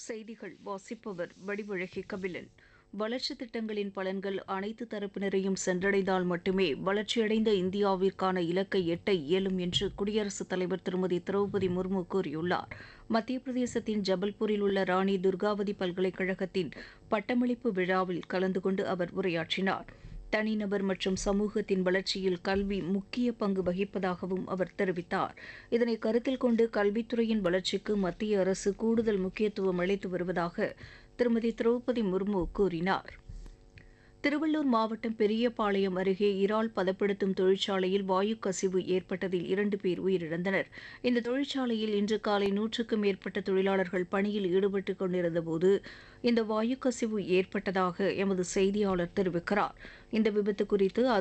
செய்திகள் வாசிப்பவர் வடிவழகி கபிலன் வளர்ச்சித் திட்டங்களின் பலன்கள் அனைத்து தரப்பினரையும் சென்றடைந்தால் மட்டுமே வளர்ச்சியடைந்த இந்தியாவிற்கான இலக்கை எட்ட இயலும் என்று குடியரசுத் தலைவர் திருமதி திரௌபதி முர்மு கூறியுள்ளார் மத்திய பிரதேசத்தின் ஜபல்பூரில் உள்ள ராணி துர்காவதி பல்கலைக்கழகத்தின் பட்டமளிப்பு விழாவில் கலந்து கொண்டு அவர் உரையாற்றினார் தனிநபர் மற்றும் சமூகத்தின் வளர்ச்சியில் கல்வி முக்கிய பங்கு வகிப்பதாகவும் அவர் தெரிவித்தார் இதனை கருத்தில் கொண்டு கல்வித்துறையின் வளர்ச்சிக்கு மத்திய அரசு கூடுதல் முக்கியத்துவம் அளித்து வருவதாக திருமதி திரௌபதி முர்மு கூறினார் திருவள்ளூர் மாவட்டம் பெரியபாளையம் அருகே இறால் பதப்படுத்தும் தொழிற்சாலையில் வாயு கசிவு ஏற்பட்டதில் இரண்டு பேர் உயிரிழந்தனர் இந்த தொழிற்சாலையில் இன்று காலை நூற்றுக்கும் மேற்பட்ட தொழிலாளர்கள் பணியில் ஈடுபட்டுக் கொண்டிருந்தபோது இந்த வாயு கசிவு ஏற்பட்டதாக எமது செய்தியாளர் தெரிவிக்கிறார் இந்த விபத்து குறித்து